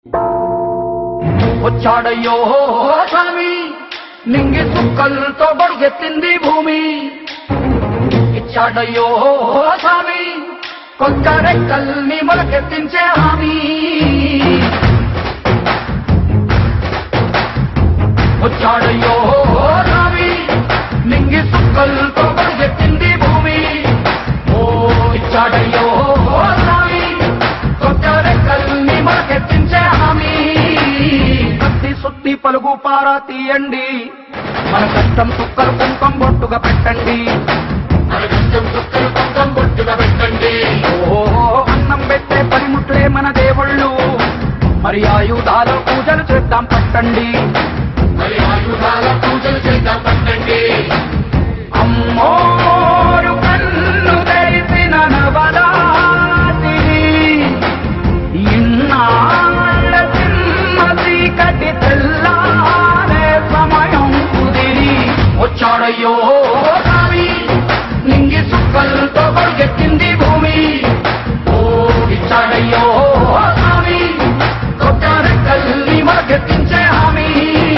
వచ్చాడయ్యో స్వామి నింగి సుక్కలతో బడిగెత్తింది భూమి ఇచ్చాడయ్యో స్వామి కొత్త రెక్కల్ని మొలకెత్తించే హామీ వచ్చాడయ్యో స్వామి నింగి సుక్కలతో బడిగెత్తింది భూమి ఓ ఇచ్చాడయ్యో స్వామి కొత్త రెక్కల్ని మొలకెత్తించే హామీ కత్తి సుత్తి పలుగు పారా తీయండి మన కష్టం సుక్కలు కుంకం బొట్టుగా పెట్టండి మన కష్టం చుక్కలు పంతం బొట్టుగా పెట్టండి ఓ అన్నం పెట్టే పనిముట్లే మన దేవుళ్ళు మరి ఆయుధాల పూజలు చేద్దాం పట్టండి మరి ఆయుధాల పూజలు చేద్దాం పట్టండి అమ్మోరు కన్ను తెరిసిన నవరాత్రి ఇన్నాళ్ళ చిన్న చీకటి తెల్లారే సమయం కుదిరి వచ్చాడయ్యో స్వామి నింగి సుక్కలతో పరిగెత్తింది భూమి ఓ ఇచ్చాడయ్యో స్వామి కొత్త రెక్కల్ని మరకెత్తించే హామీ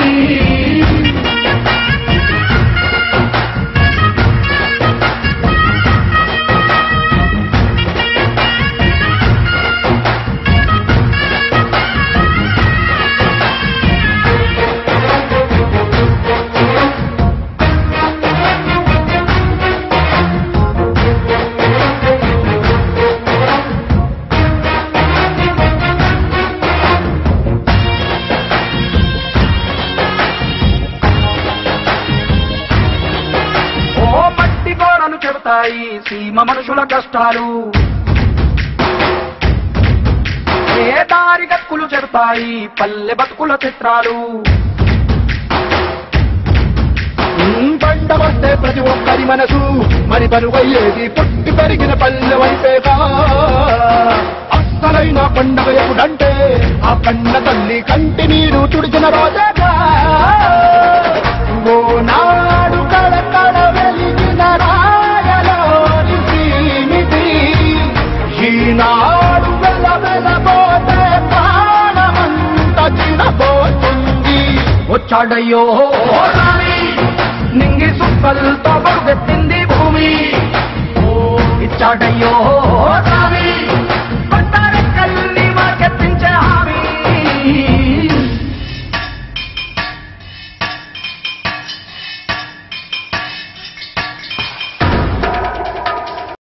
ఓ మట్టి గోడలు చెబుతాయి సీమ మనుషుల కష్టాలు ఏ దారి గక్కులు చెబుతాయి పల్లె బతుకుల చిత్రాలు పంట పడితే ప్రతి ఒక్కరి మనసు మరి పరువయ్యేది పుట్టి పెరిగిన పల్లె వైపేగా అస్సలైన పండగ ఎప్పుడంటే ఆ కన్న తల్లి కంటి నీరు తుడిచిన రోజేగా ఓ నాడు కళకళ వెలిగిన రాయలోని శ్రీనిధి ఈనాడు వెల వెలబోతే ప్రాణమంత చిరబోతుంది వచ్చాడయ్యో స్వామి నింగి సుక్కలతో బరుగెత్తింది భూమి ఓ ఇచ్చాడయ్యో స్వామి